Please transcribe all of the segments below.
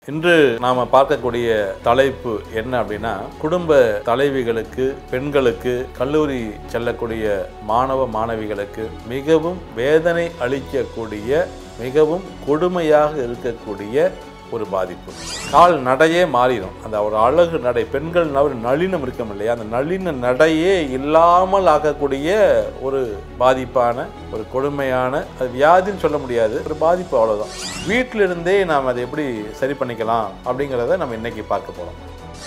இன்று நாம பார்க்கக்கூடிய தலைப்பு என்ன அப்படின்னா குடும்ப தலைவிகளுக்கு பெண்களுக்கு கல்லூரி செல்லக்கூடிய மாணவ மாணவிகளுக்கு மிகவும் வேதனை அளிக்கக்கூடிய மிகவும் கொடுமையாக இருக்கக்கூடிய ஒரு பாதிப்பு கால் நடையே மாறிடும் அந்த ஒரு அழகு நடை பெண்கள் ஒரு நளினம் இருக்கும் இல்லையா அந்த நளின நடையே இல்லாமல் ஆக்கக்கூடிய ஒரு பாதிப்பான ஒரு கொடுமையான அது வியாதின்னு சொல்ல முடியாது ஒரு பாதிப்பு அவ்வளவுதான் வீட்டிலிருந்தே நாம் அதை எப்படி சரி பண்ணிக்கலாம் அப்படிங்கிறத நம்ம இன்னைக்கு பார்க்க போறோம்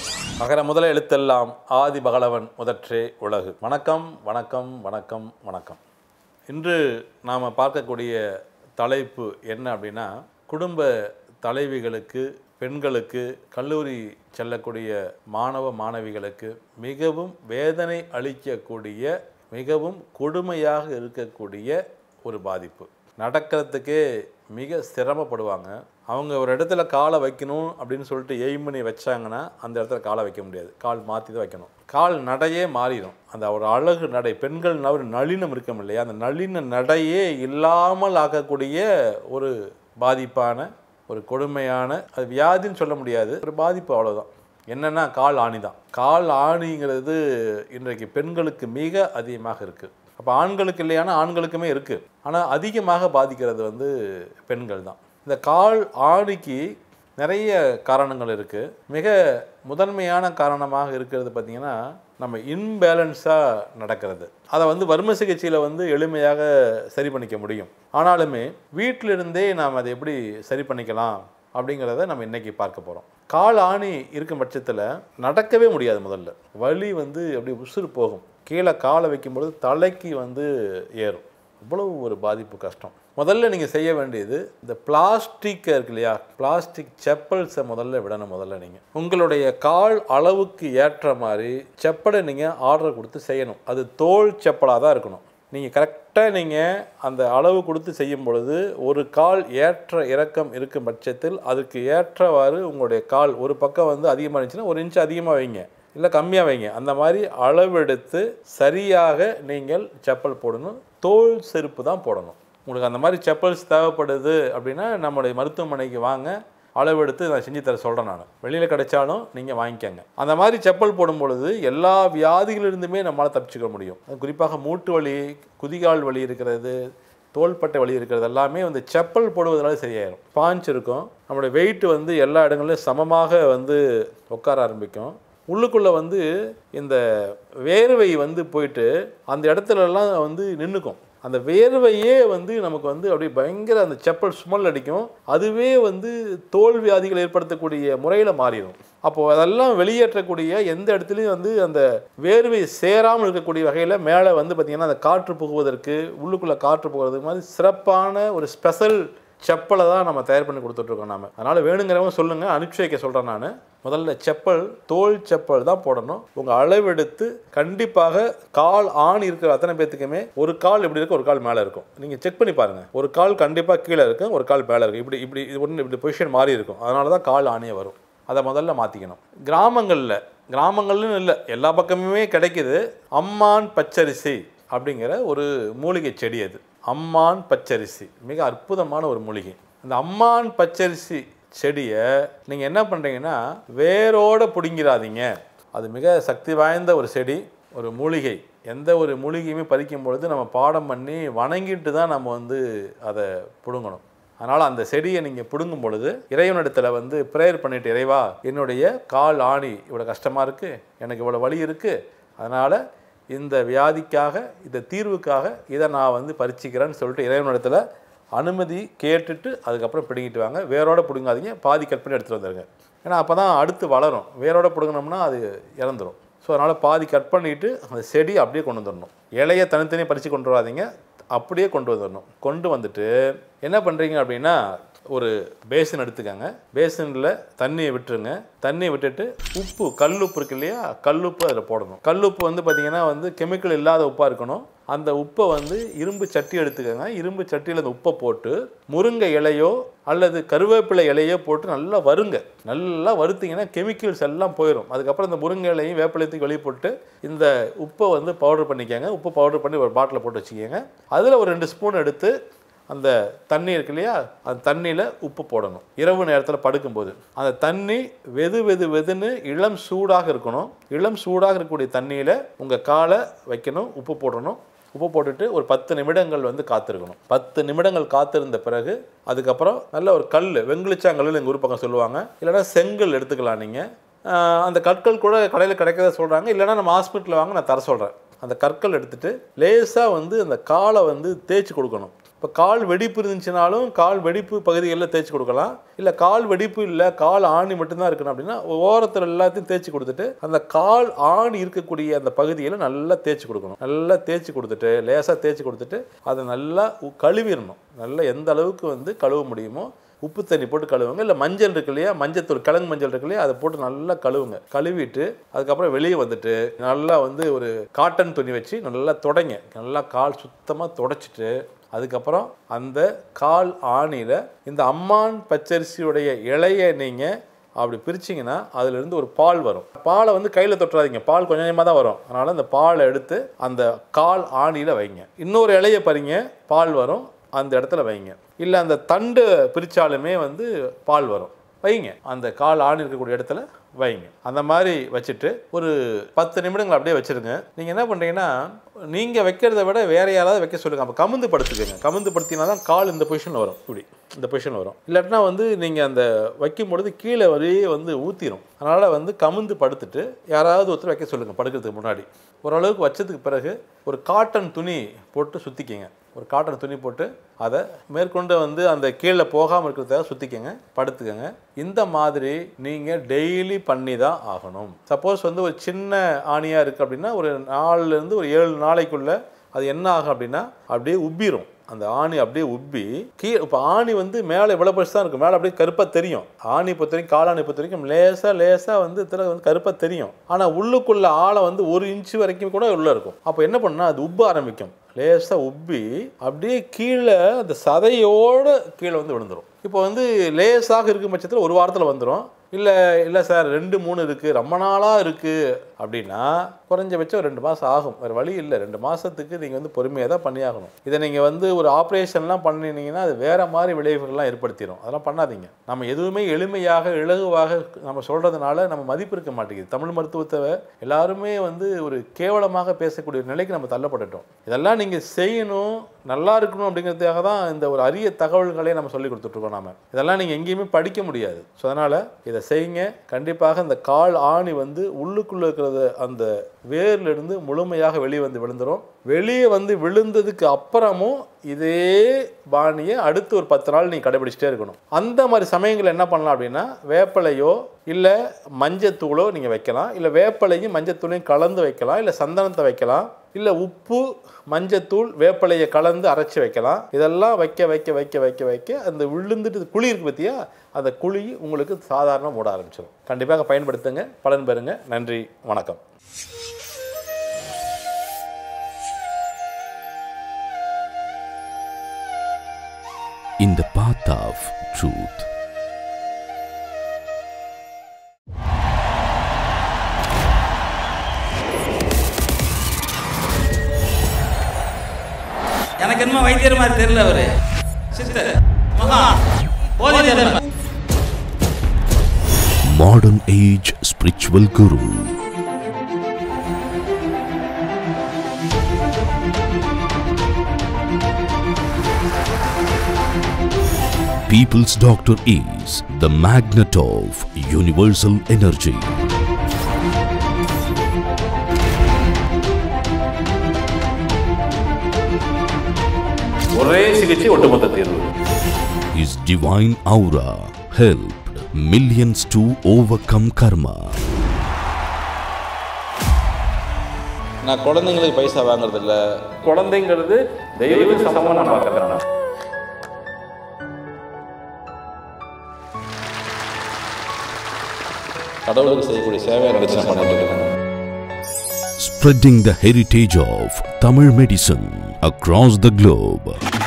மகர முதல எழுத்தெல்லாம் ஆதி பகலவன் முதற்றே உலகு வணக்கம் வணக்கம் வணக்கம் வணக்கம் இன்று நாம் பார்க்கக்கூடிய தலைப்பு என்ன அப்படின்னா குடும்ப தலைவிகளுக்கு பெண்களுக்கு கல்லூரி செல்லக்கூடிய மாணவ மாணவிகளுக்கு மிகவும் வேதனை அளிக்கக்கூடிய மிகவும் கொடுமையாக இருக்கக்கூடிய ஒரு பாதிப்பு நடக்கிறதுக்கே மிக சிரமப்படுவாங்க அவங்க ஒரு இடத்துல காலை வைக்கணும் அப்படின்னு சொல்லிட்டு எய்ம் பண்ணி வச்சாங்கன்னா அந்த இடத்துல காலை வைக்க முடியாது கால் மாற்றி தான் வைக்கணும் கால் நடையே மாறிடும் அந்த ஒரு அழகு நடை பெண்கள் ஒரு நளினம் இருக்கும் இல்லையா அந்த நளின நடையே இல்லாமல் ஆக்கக்கூடிய ஒரு பாதிப்பான ஒரு கொடுமையான அது வியாதின்னு சொல்ல முடியாது ஒரு பாதிப்பு அவ்வளோதான் என்னென்னா கால் ஆணி தான் கால் ஆணிங்கிறது இன்றைக்கு பெண்களுக்கு மிக அதிகமாக இருக்குது அப்போ ஆண்களுக்கு இல்லையானா ஆண்களுக்குமே இருக்குது ஆனால் அதிகமாக பாதிக்கிறது வந்து பெண்கள் தான் இந்த கால் ஆணிக்கு நிறைய காரணங்கள் இருக்குது மிக முதன்மையான காரணமாக இருக்கிறது பார்த்திங்கன்னா நம்ம இன்பேலன்ஸாக நடக்கிறது அதை வந்து வர்ம சிகிச்சையில் வந்து எளிமையாக சரி பண்ணிக்க முடியும் ஆனாலுமே வீட்டிலிருந்தே நாம் அதை எப்படி சரி பண்ணிக்கலாம் அப்படிங்கிறத நம்ம இன்னைக்கு பார்க்க போகிறோம் கால் ஆணி இருக்கும் பட்சத்தில் நடக்கவே முடியாது முதல்ல வலி வந்து அப்படி உசுறு போகும் கீழே காலை வைக்கும்பொழுது தலைக்கு வந்து ஏறும் இவ்வளவு ஒரு பாதிப்பு கஷ்டம் முதல்ல நீங்கள் செய்ய வேண்டியது இந்த பிளாஸ்டிக் இருக்கு இல்லையா பிளாஸ்டிக் செப்பல்ஸை முதல்ல விடணும் முதல்ல நீங்கள் உங்களுடைய கால் அளவுக்கு ஏற்ற மாதிரி செப்பலை நீங்கள் ஆர்டர் கொடுத்து செய்யணும் அது தோல் செப்பலாக தான் இருக்கணும் நீங்கள் கரெக்டாக நீங்கள் அந்த அளவு கொடுத்து செய்யும் பொழுது ஒரு கால் ஏற்ற இறக்கம் இருக்கும் பட்சத்தில் அதுக்கு ஏற்றவாறு உங்களுடைய கால் ஒரு பக்கம் வந்து அதிகமாக இருந்துச்சுன்னா ஒரு இன்ச் அதிகமாக வைங்க இல்லை கம்மியாக வைங்க அந்த மாதிரி அளவெடுத்து சரியாக நீங்கள் செப்பல் போடணும் தோல் செருப்பு தான் போடணும் உங்களுக்கு அந்த மாதிரி செப்பல்ஸ் தேவைப்படுது அப்படின்னா நம்மளுடைய மருத்துவமனைக்கு வாங்க அளவெடுத்து நான் செஞ்சு தர சொல்கிறேன் நான் வெளியில் கிடைச்சாலும் நீங்கள் வாங்கிக்கோங்க அந்த மாதிரி செப்பல் போடும் பொழுது எல்லா வியாதிகளிலிருந்துமே நம்மளால் தப்பிச்சுக்க முடியும் அது குறிப்பாக மூட்டு வலி குதிகால் வலி இருக்கிறது தோள்பட்டை வலி இருக்கிறது எல்லாமே வந்து செப்பல் போடுவதனால சரியாயிடும் ஸ்பாஞ்ச் இருக்கும் நம்மளுடைய வெயிட் வந்து எல்லா இடங்களிலும் சமமாக வந்து உட்கார ஆரம்பிக்கும் உள்ளுக்குள்ளே வந்து இந்த வேர்வை வந்து போயிட்டு அந்த இடத்துலலாம் வந்து நின்றுக்கும் அந்த வேர்வையே வந்து நமக்கு வந்து அப்படியே பயங்கர அந்த செப்பல் ஸ்மெல் அடிக்கும் அதுவே வந்து தோல் வியாதிகள் ஏற்படுத்தக்கூடிய முறையில் மாறிடும் அப்போது அதெல்லாம் வெளியேற்றக்கூடிய எந்த இடத்துலையும் வந்து அந்த வேர்வை சேராமல் இருக்கக்கூடிய வகையில் மேலே வந்து பார்த்திங்கன்னா அந்த காற்று புகுவதற்கு உள்ளுக்குள்ளே காற்று புகுவதற்கு மாதிரி சிறப்பான ஒரு ஸ்பெஷல் செப்பலை தான் நம்ம தயார் பண்ணி கொடுத்துட்ருக்கோம் நாம அதனால் வேணுங்கிறவங்க சொல்லுங்கள் அனுப்பிச்சி வைக்க சொல்கிறேன் நான் முதல்ல செப்பல் தோல் செப்பல் தான் போடணும் உங்கள் அளவெடுத்து கண்டிப்பாக கால் ஆண் இருக்கிற அத்தனை பேத்துக்குமே ஒரு கால் இப்படி இருக்கும் ஒரு கால் மேலே இருக்கும் நீங்கள் செக் பண்ணி பாருங்கள் ஒரு கால் கண்டிப்பாக கீழே இருக்கும் ஒரு கால் மேலே இருக்கும் இப்படி இப்படி இது ஒன்று இப்படி பொசிஷன் மாறி இருக்கும் அதனால தான் கால் ஆணியே வரும் அதை முதல்ல மாற்றிக்கணும் கிராமங்களில் கிராமங்கள்னு இல்லை எல்லா பக்கமுமே கிடைக்குது அம்மான் பச்சரிசி அப்படிங்கிற ஒரு மூலிகை செடி அது அம்மான் பச்சரிசி மிக அற்புதமான ஒரு மூலிகை அந்த அம்மான் பச்சரிசி செடியை நீங்கள் என்ன பண்ணுறீங்கன்னா வேரோடு பிடுங்கிறாதீங்க அது மிக சக்தி வாய்ந்த ஒரு செடி ஒரு மூலிகை எந்த ஒரு மூலிகையுமே பறிக்கும் பொழுது நம்ம பாடம் பண்ணி வணங்கிட்டு தான் நம்ம வந்து அதை பிடுங்கணும் அதனால் அந்த செடியை நீங்கள் பிடுங்கும் பொழுது இறைவனிடத்தில் வந்து ப்ரேயர் பண்ணிட்டு இறைவா என்னுடைய கால் ஆணி இவ்வளோ கஷ்டமாக இருக்குது எனக்கு இவ்வளோ வலி இருக்குது அதனால் இந்த வியாதிக்காக இந்த தீர்வுக்காக இதை நான் வந்து பறிச்சிக்கிறேன்னு சொல்லிட்டு இறைவனிடத்தில் அனுமதி கேட்டுட்டு அதுக்கப்புறம் பிடுங்கிட்டு வாங்க வேரோட பிடுங்காதீங்க பாதி கட் பண்ணி எடுத்துகிட்டு வந்துடுங்க ஏன்னா அப்போ தான் அடுத்து வளரும் வேரோட பிடுங்கினோம்னா அது இறந்துடும் ஸோ அதனால் பாதி கட் பண்ணிவிட்டு அந்த செடி அப்படியே கொண்டு வந்துடணும் இலையை தனித்தனியாக பறித்து கொண்டு வராதீங்க அப்படியே கொண்டு வந்துடணும் கொண்டு வந்துட்டு என்ன பண்ணுறீங்க அப்படின்னா ஒரு பேசின் எடுத்துக்கோங்க பேசினில் தண்ணியை விட்டுருங்க தண்ணியை விட்டுட்டு உப்பு கல்லுப்பு இருக்கு இல்லையா கல்லுப்பு அதில் போடணும் கல்லுப்பு வந்து பார்த்திங்கன்னா வந்து கெமிக்கல் இல்லாத உப்பாக இருக்கணும் அந்த உப்பை வந்து இரும்பு சட்டி எடுத்துக்கோங்க இரும்பு சட்டியில் அந்த உப்பை போட்டு முருங்கை இலையோ அல்லது கருவேப்பிலை இலையோ போட்டு நல்லா வருங்க நல்லா வறுத்தீங்கன்னா கெமிக்கல்ஸ் எல்லாம் போயிடும் அதுக்கப்புறம் இந்த முருங்கை இலையும் வேப்பிலையத்தையும் வெளியே போட்டு இந்த உப்பை வந்து பவுடர் பண்ணிக்கோங்க உப்பு பவுடர் பண்ணி ஒரு பாட்டில் போட்டு வச்சுக்கோங்க அதில் ஒரு ரெண்டு ஸ்பூன் எடுத்து அந்த தண்ணி இருக்கு இல்லையா அந்த தண்ணியில் உப்பு போடணும் இரவு நேரத்தில் படுக்கும்போது அந்த தண்ணி வெது வெது வெதுன்னு இளம் சூடாக இருக்கணும் இளம் சூடாக இருக்கக்கூடிய தண்ணியில் உங்கள் காலை வைக்கணும் உப்பு போடணும் உப்பு போட்டுட்டு ஒரு பத்து நிமிடங்கள் வந்து காத்திருக்கணும் பத்து நிமிடங்கள் காத்திருந்த பிறகு அதுக்கப்புறம் நல்ல ஒரு கல் வெங்குளிச்சாங்கல் எங்கள் ஊர் பக்கம் சொல்லுவாங்க இல்லைன்னா செங்கல் எடுத்துக்கலாம் நீங்கள் அந்த கற்கள் கூட கடையில் கிடைக்கிறத சொல்கிறாங்க இல்லைன்னா நம்ம ஹாஸ்பிட்டலில் வாங்க நான் தர சொல்கிறேன் அந்த கற்கள் எடுத்துட்டு லேசாக வந்து அந்த காலை வந்து தேய்ச்சி கொடுக்கணும் இப்போ கால் வெடிப்பு இருந்துச்சுனாலும் கால் வெடிப்பு பகுதிகளில் தேய்ச்சி கொடுக்கலாம் இல்லை கால் வெடிப்பு இல்லை கால் ஆணி மட்டும்தான் இருக்கணும் அப்படின்னா ஓரத்தில் எல்லாத்தையும் தேய்ச்சி கொடுத்துட்டு அந்த கால் ஆணி இருக்கக்கூடிய அந்த பகுதியில் நல்லா தேய்ச்சி கொடுக்கணும் நல்லா தேய்ச்சி கொடுத்துட்டு லேசாக தேய்ச்சி கொடுத்துட்டு அதை நல்லா உ- கழுவிடணும் நல்லா எந்த அளவுக்கு வந்து கழுவ முடியுமோ உப்பு தண்ணி போட்டு கழுவுங்க இல்லை மஞ்சள் இருக்கு இல்லையா மஞ்சத்தூள் கிழங்கு மஞ்சள் இருக்கு இல்லையா அதை போட்டு நல்லா கழுவுங்க கழுவிட்டு அதுக்கப்புறம் வெளியே வந்துட்டு நல்லா வந்து ஒரு காட்டன் துணி வச்சு நல்லா தொடங்க நல்லா கால் சுத்தமாக தொடச்சிட்டு அதுக்கப்புறம் அந்த கால் ஆணியில் இந்த அம்மான் பச்சரிசியுடைய இலையை நீங்கள் அப்படி பிரிச்சிங்கன்னா அதுலேருந்து ஒரு பால் வரும் பாலை வந்து கையில் தொட்டுறாதீங்க பால் கொஞ்சம் கொஞ்சமாக தான் வரும் அதனால் அந்த பாலை எடுத்து அந்த கால் ஆணியில் வைங்க இன்னொரு இலையை பாருங்க பால் வரும் அந்த இடத்துல வைங்க இல்லை அந்த தண்டு பிரித்தாலுமே வந்து பால் வரும் வைங்க அந்த கால் ஆணி இருக்கக்கூடிய இடத்துல வைங்க அந்த மாதிரி வச்சுட்டு ஒரு பத்து நிமிடங்கள் அப்படியே வச்சிருங்க நீங்கள் என்ன பண்ணுறீங்கன்னா நீங்கள் வைக்கிறத விட வேற யாராவது வைக்க சொல்லுங்கள் அப்போ கமுந்து படுத்துக்கங்க கமுந்து படுத்தினா தான் கால் இந்த பொசிஷனில் வரும் இப்படி இந்த பொசிஷனில் வரும் இல்லாட்டினா வந்து நீங்கள் அந்த வைக்கும் பொழுது கீழே வரையே வந்து ஊற்றிடும் அதனால் வந்து கமுந்து படுத்துட்டு யாராவது ஒருத்தர் வைக்க சொல்லுங்கள் படுக்கிறதுக்கு முன்னாடி ஓரளவுக்கு வச்சதுக்கு பிறகு ஒரு காட்டன் துணி போட்டு சுற்றிக்கிங்க ஒரு காட்டன் துணி போட்டு அதை மேற்கொண்டு வந்து அந்த கீழே போகாமல் இருக்கிறதுக்காக சுற்றிக்கங்க படுத்துக்கங்க இந்த மாதிரி நீங்கள் டெய்லி பண்ணி தான் ஆகணும் சப்போஸ் வந்து ஒரு சின்ன ஆணியாக இருக்குது அப்படின்னா ஒரு நாலுலேருந்து ஒரு ஏழு நாளைக்குள்ளே அது என்ன ஆகும் அப்படின்னா அப்படியே உப்பிரும் அந்த ஆணி அப்படியே உப்பி கீழே இப்போ ஆணி வந்து மேலே இவ்வளோ பெருசு தான் இருக்கும் மேலே அப்படியே கருப்பாக தெரியும் ஆணி பொறுத்த வரைக்கும் காலாணி பொறுத்த வரைக்கும் லேசாக லேசாக வந்து இதில் வந்து கருப்பாக தெரியும் ஆனால் உள்ளுக்குள்ள ஆழம் வந்து ஒரு இன்ச்சு வரைக்கும் கூட உள்ளே இருக்கும் அப்போ என்ன பண்ணால் அது உப்ப ஆரம்பிக்கும் லேசாக உப்பி அப்படியே கீழே அந்த சதையோடு கீழே வந்து விழுந்துரும் இப்போ வந்து லேசாக இருக்கும் பட்சத்தில் ஒரு வாரத்தில் வந்துடும் இல்லை இல்லை சார் ரெண்டு மூணு இருக்குது ரொம்ப நாளாக இருக்குது அப்படின்னா குறைஞ்சபட்சம் ரெண்டு மாதம் ஆகும் வேறு வழி இல்லை ரெண்டு மாதத்துக்கு நீங்கள் வந்து பொறுமையாக தான் பண்ணியாகணும் இதை நீங்கள் வந்து ஒரு ஆப்ரேஷன்லாம் பண்ணினீங்கன்னா அது வேறு மாதிரி விளைவுகள்லாம் ஏற்படுத்திடும் அதெல்லாம் பண்ணாதீங்க நம்ம எதுவுமே எளிமையாக இலகுவாக நம்ம சொல்கிறதுனால நம்ம மதிப்பு இருக்க மாட்டேங்குது தமிழ் மருத்துவத்தை எல்லாருமே வந்து ஒரு கேவலமாக பேசக்கூடிய ஒரு நிலைக்கு நம்ம தள்ளப்பட்டுட்டோம் இதெல்லாம் நீங்கள் செய்யணும் நல்லா இருக்கணும் அப்படிங்கிறதுக்காக தான் இந்த ஒரு அரிய தகவல்களை நம்ம சொல்லி கொடுத்துட்ருக்கோம் நாம இதெல்லாம் நீங்கள் எங்கேயுமே படிக்க முடியாது ஸோ அதனால் இதை செய்யுங்க கண்டிப்பாக இந்த கால் ஆணி வந்து உள்ளுக்குள்ளே இருக்கிறது அந்த வேர்ல இருந்து முழுமையாக வெளியே வந்து விழுந்துரும் வெளியே வந்து விழுந்ததுக்கு அப்புறமும் இதே பாணியை அடுத்து ஒரு பத்து நாள் நீங்கள் கடைபிடிச்சிட்டே இருக்கணும் அந்த மாதிரி சமயங்கள் என்ன பண்ணலாம் அப்படின்னா வேப்பிலையோ இல்லை மஞ்சத்தூளோ நீங்கள் வைக்கலாம் இல்லை வேப்பிலையும் மஞ்சத்தூளையும் கலந்து வைக்கலாம் இல்லை சந்தனத்தை வைக்கலாம் இல்லை உப்பு மஞ்சத்தூள் வேப்பிலையை கலந்து அரைச்சி வைக்கலாம் இதெல்லாம் வைக்க வைக்க வைக்க வைக்க வைக்க அந்த விழுந்துட்டு குழி இருக்கு பார்த்தியா அந்த குழி உங்களுக்கு சாதாரண மூட ஆரம்பிச்சிடும் கண்டிப்பாக பயன்படுத்துங்க பலன் பெறுங்க நன்றி வணக்கம் in the path of truth. எனக்கு என்னமோ வைத்தியர் மாதிரி தெரியல அவரு சித்தர் மகா போதிதர் Modern age spiritual guru. People's doctor is the magnet of universal energy. ஒரே சிகிச்சை ஒட்டுமொத்த தீர்வு His divine aura helped millions to overcome karma. நான் குழந்தைங்களுக்கு பைசா வாங்குறது இல்ல குழந்தைங்கிறது தெய்வத்துக்கு சமமா நான் பார்க்கறேன் கடவுளுக்கு செய்யக்கூடிய சேவையை நினைச்சு நான் பண்ணிட்டு இருக்கேன் spreading the heritage of Tamil medicine across the globe.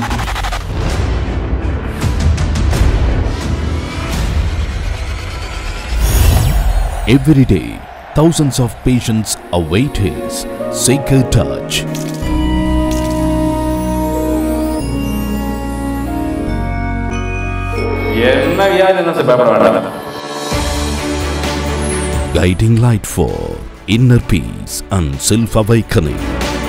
Every day, thousands of patients await his sacred touch. என்ன வியாதி என்ன பயப்பட வேண்டாம் guiding light for inner peace and self-awakening.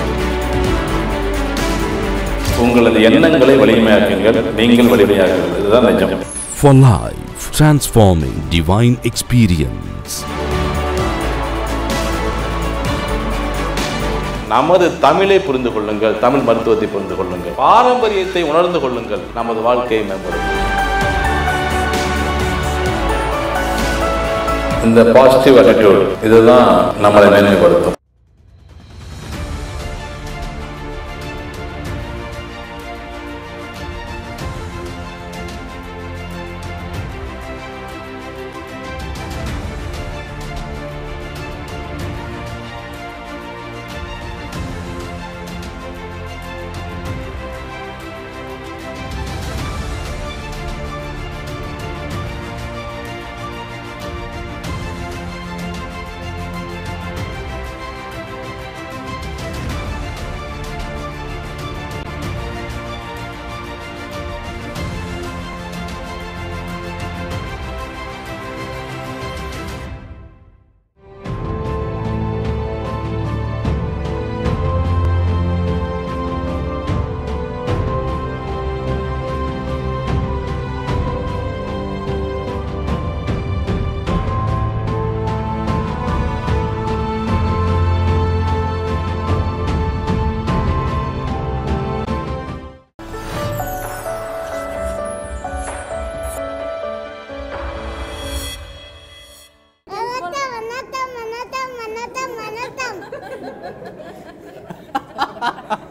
உங்களது எண்ணங்களை வலிமையாக்குங்கள் நீங்கள் வலிமையாக்குங்கள் இதுதான் நிஜம் For life, transforming divine experience. நமது தமிழை புரிந்து கொள்ளுங்கள் தமிழ் மருத்துவத்தை புரிந்து கொள்ளுங்கள் பாரம்பரியத்தை உணர்ந்து கொள்ளுங்கள் நமது வாழ்க்கையை மேம்படும் இந்த பாசிட்டிவ் attitude இதுதான் நம்மளை மேன்மைப்படுத்தும் வணக்கம் வணக்கம் வணக்கம் வணக்கம் வணக்கம்